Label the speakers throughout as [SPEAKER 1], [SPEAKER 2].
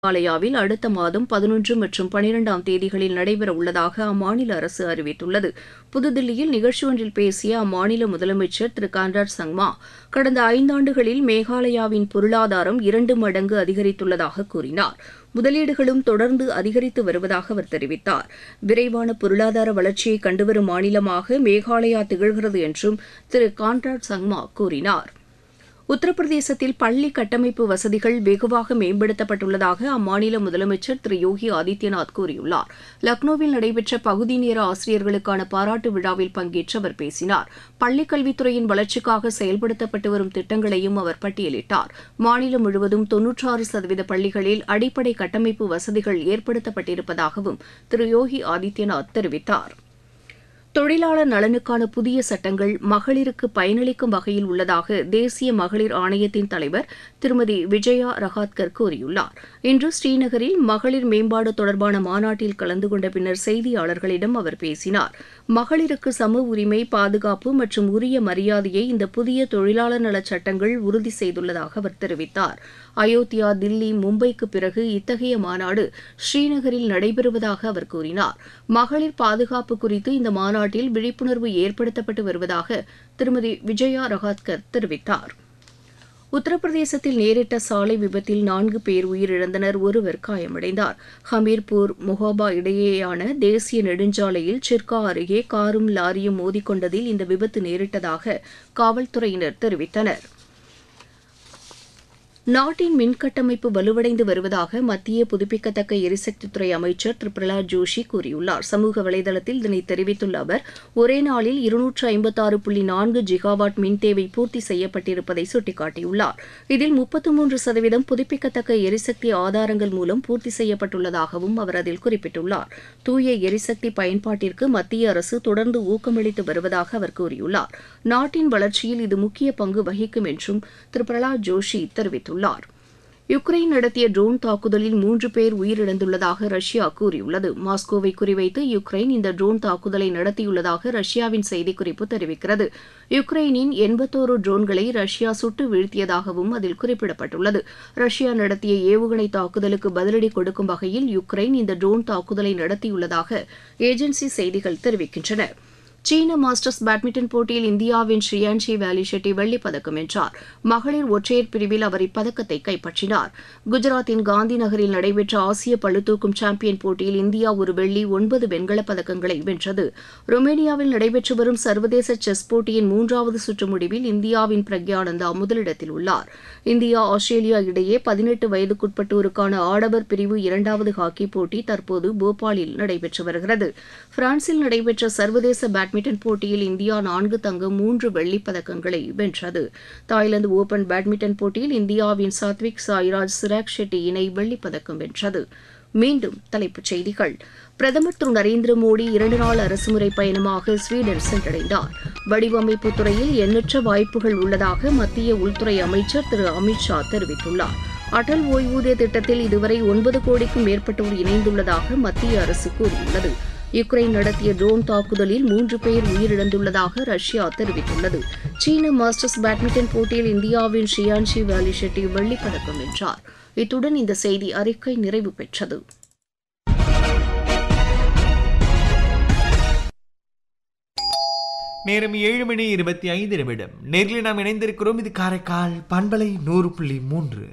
[SPEAKER 1] மேகாலயாவில் அடுத்த மாதம் பதினொன்று மற்றும் பனிரெண்டாம் தேதிகளில் நடைபெற உள்ளதாக அம்மாநில அரசு அறிவித்துள்ளது புதுதில்லியில் நிகழ்ச்சி ஒன்றில் பேசிய அம்மாநில முதலமைச்சர் திரு கான்ராட் சங்மா கடந்த ஐந்தாண்டுகளில் மேகாலயாவின் பொருளாதாரம் இரண்டு மடங்கு அதிகரித்துள்ளதாக கூறினார் முதலீடுகளும் தொடர்ந்து அதிகரித்து வருவதாக அவர் தெரிவித்தார் விரைவான பொருளாதார வளர்ச்சியை கண்டுவரும் மாநிலமாக மேகாலயா திகழ்கிறது என்றும் திரு கான்ராட் சங்மா கூறினார் உத்தரப்பிரதேசத்தில் பள்ளி கட்டமைப்பு வசதிகள் வெகுவாக மேம்படுத்தப்பட்டுள்ளதாக அம்மாநில முதலமைச்சர் திரு யோகி ஆதித்யநாத் கூறியுள்ளார் லக்னோவில் நடைபெற்ற பகுதி நேர ஆசிரியர்களுக்கான பாராட்டு விழாவில் பங்கேற்று அவர் பேசினார் பள்ளிக் கல்வித்துறையின் வளர்ச்சிக்காக செயல்படுத்தப்பட்டு வரும் திட்டங்களையும் அவர் பட்டியலிட்டார் மாநிலம் முழுவதும் தொன்னூற்றாறு சதவீத பள்ளிகளில் அடிப்படை கட்டமைப்பு வசதிகள் ஏற்படுத்தப்பட்டிருப்பதாகவும் திரு யோகி ஆதித்யநாத் தெரிவித்தார் தொழிலாளர் நலனுக்கான புதிய சட்டங்கள் மகளிருக்கு பயனளிக்கும் வகையில் உள்ளதாக தேசிய மகளிர் ஆணையத்தின் தலைவர் திருமதி விஜயா ரஹாத்கர் கூறியுள்ளார் இன்று ஸ்ரீநகரில் மகளிர் மேம்பாடு தொடர்பான மாநாட்டில் கலந்து கொண்ட பின்னர் செய்தியாளர்களிடம் அவர் பேசினார் மகளிருக்கு சம உரிமை பாதுகாப்பு மற்றும் உரிய மரியாதையை இந்த புதிய தொழிலாளர் நலச் சட்டங்கள் உறுதி செய்துள்ளதாக அவர் தெரிவித்தார் அயோத்தியா தில்லி மும்பைக்கு பிறகு இத்தகைய மாநாடு ஸ்ரீநகரில் நடைபெறுவதாக அவர் கூறினார் மகளிர் பாதுகாப்பு குறித்து இந்த மாநாட்டில் விழிப்புணர்வு ஏற்படுத்தப்பட்டு வருவதாக திருமதி விஜயா ரஹாத்கர் தெரிவித்தார் உத்தரப்பிரதேசத்தில் நேரிட்ட சாலை விபத்தில் நான்கு பேர் உயிரிழந்தனர் ஒருவர் காயமடைந்தார் ஹமீர்பூர் மொஹாபா இடையேயான தேசிய நெடுஞ்சாலையில் சிர்கா அருகே காரும் லாரியும் மோதிக்கொண்டதில் இந்த விபத்து நேரிட்டதாக காவல்துறையினர் தெரிவித்தனர் நாட்டின் மின்கட்டமைப்பு வலுவடைந்து வருவதாக மத்திய புதுப்பிக்கத்தக்க எரிசக்தித்துறை அமைச்சர் திரு பிரகலாத் ஜோஷி கூறியுள்ளார் சமூக வலைதளத்தில் இதனை தெரிவித்துள்ள அவர் ஒரே நாளில் இருநூற்று ஐம்பத்தாறு புள்ளி நான்கு ஜிகாவாட் மின் தேவை பூர்த்தி செய்யப்பட்டிருப்பதை சுட்டிக்காட்டியுள்ளார் இதில் முப்பத்து மூன்று சதவீதம் புதுப்பிக்கத்தக்க எரிசக்தி ஆதாரங்கள் மூலம் பூர்த்தி செய்யப்பட்டுள்ளதாகவும் அவர் அதில் குறிப்பிட்டுள்ளார் தூய எரிசக்தி பயன்பாட்டிற்கு மத்திய அரசு தொடர்ந்து ஊக்கமளித்து வருவதாக அவர் கூறியுள்ளார் நாட்டின் வளர்ச்சியில் இது முக்கிய பங்கு வகிக்கும் என்றும் திரு பிரகலாத் ஜோஷி தெரிவித்துள்ளார் தெரிவித்துள்ளார் யுக்ரைன் நடத்திய ட்ரோன் தாக்குதலில் மூன்று பேர் உயிரிழந்துள்ளதாக ரஷ்யா கூறியுள்ளது மாஸ்கோவை குறிவைத்து யுக்ரைன் இந்த ட்ரோன் தாக்குதலை நடத்தியுள்ளதாக ரஷ்யாவின் செய்திக்குறிப்பு தெரிவிக்கிறது யுக்ரைனின் எண்பத்தோரு ட்ரோன்களை ரஷ்யா சுட்டு வீழ்த்தியதாகவும் அதில் குறிப்பிடப்பட்டுள்ளது ரஷ்யா நடத்திய ஏவுகணை தாக்குதலுக்கு பதிலடி கொடுக்கும் வகையில் யுக்ரைன் இந்த ட்ரோன் தாக்குதலை நடத்தியுள்ளதாக ஏஜென்சி செய்திகள் தெரிவிக்கின்றன சீன மாஸ்டர்ஸ் பேட்மிண்டன் போட்டியில் இந்தியாவின் ஸ்ரீயான்ஷி வேலி ஷெட்டி வெள்ளிப் பதக்கம் வென்றார் மகளிர் ஒற்றையர் பிரிவில் அவர் இப்பதக்கத்தை கைப்பற்றினார் குஜராத்தின் காந்தி நகரில் நடைபெற்ற ஆசிய பளுதூக்கும் சாம்பியன் போட்டியில் இந்தியா ஒரு வெள்ளி ஒன்பது வெண்கலப் பதக்கங்களை வென்றது ரொமேனியாவில் நடைபெற்று வரும் சர்வதேச செஸ் போட்டியின் மூன்றாவது சுற்று முடிவில் இந்தியாவின் பிரக்யானந்தா முதலிடத்தில் உள்ளார் இந்தியா ஆஸ்திரேலியா இடையே பதினெட்டு வயதுக்குட்பட்டோருக்கான ஆடவர் பிரிவு இரண்டாவது ஹாக்கி போட்டி தற்போது போபாலில் நடைபெற்று வருகிறது பிரான்சில் நடைபெற்ற சர்வதேச பேட்மிண்டன் போட்டியில் இந்தியா நான்கு தங்கம் மூன்று வெள்ளிப் பதக்கங்களை வென்றது தாய்லாந்து ஓபன் பேட்மிண்டன் போட்டியில் இந்தியாவின் சாத்விக் சாய்ராஜ் சிராக் ஷெட்டி இணை வெள்ளிப் பதக்கம் வென்றது மீண்டும் தலைப்புச் செய்திகள் பிரதமர் திரு நரேந்திர மோடி இரண்டு நாள் அரசுமுறை பயணமாக ஸ்வீடன் சென்றடைந்தார் வடிவமைப்பு துறையில் எண்ணற்ற வாய்ப்புகள் உள்ளதாக மத்திய உள்துறை அமைச்சர் திரு அமித் ஷா தெரிவித்துள்ளார் அடல் ஓய்வூதிய திட்டத்தில் இதுவரை ஒன்பது கோடிக்கும் மேற்பட்டோர் இணைந்துள்ளதாக மத்திய அரசு கூறியுள்ளது யுக்ரைன் நடத்திய ட்ரோன் தாக்குதலில் மூன்று பேர் உயிரிழந்துள்ளதாக ரஷ்யா தெரிவித்துள்ளது சீன மாஸ்டர்ஸ் பேட்மிண்டன் போட்டியில் இந்தியாவின் ஷியான்ஷி வேலி ஷெட்டி வெள்ளிப் பதக்கம் வென்றார் இத்துடன் இந்த செய்தி அறிக்கை நிறைவு பெற்றது
[SPEAKER 2] நேரம் ஏழு மணி இருபத்தி ஐந்து நிமிடம் நேரில் நாம் இணைந்திருக்கிறோம் இது காரைக்கால் பண்பலை நூறு புள்ளி மூன்று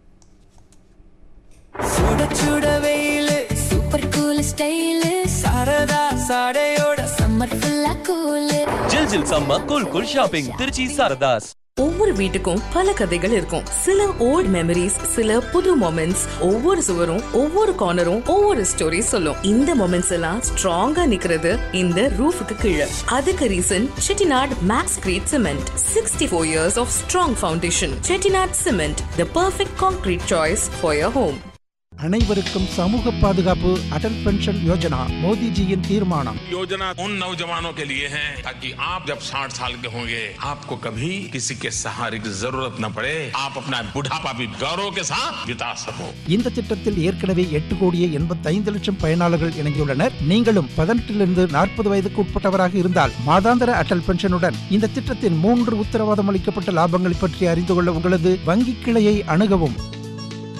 [SPEAKER 3] சுட சுட வெயிலு
[SPEAKER 4] சூப்பர் கூல் ஸ்டைலு
[SPEAKER 3] சரதா சாடையோட
[SPEAKER 4] சம்மர் ஃபுல்லா கூலு
[SPEAKER 5] ஜில் ஜில் சம்ம cool cool shopping Tiruchi Sarathas
[SPEAKER 6] ஒவ்வொரு வீட்டுக்கும் பல கதைகள் இருக்கும் சில ஓல்ட் மெமரிஸ் சில புது மொமெண்ட்ஸ் ஒவ்வொரு சுவரும் ஒவ்வொரு கார்னரும் ஒவ்வொரு ஸ்டோரி சொல்லும் இந்த மொமெண்ட்ஸ் எல்லாம் ஸ்ட்ராங்கா நிக்கிறது இந்த ரூஃபுக்கு கீழே அதுக்கு reason Chettinad maxcrete cement sixty four years of strong foundation Chettinad cement the perfect concrete choice for your home
[SPEAKER 7] அனைவருக்கும் சமூக பாதுகாப்பு அடல் பென்ஷன் யோஜனா மோடிஜியின் தீர்மானம்
[SPEAKER 8] योजना उन नौजवानों के लिए है ताकि आप जब 60 साल के होंगे आपको कभी किसी के सहारे की जरूरत न पड़े आप अपना बुढ़ापा भी गौरव के साथ बिता सको
[SPEAKER 7] இந்த திட்டத்தில் ஏற்கனவே எட்டு கோடியே எண்பத்தி ஐந்து லட்சம் பயனாளர்கள் இணைந்துள்ளனர் நீங்களும் பதினெட்டிலிருந்து நாற்பது வயதுக்கு உட்பட்டவராக இருந்தால் மாதாந்திர அடல் பென்ஷனுடன் இந்த திட்டத்தின் மூன்று உத்தரவாதம் அளிக்கப்பட்ட லாபங்களை பற்றி அறிந்து கொள்ள உங்களது வங்கி கிளையை அணுகவும்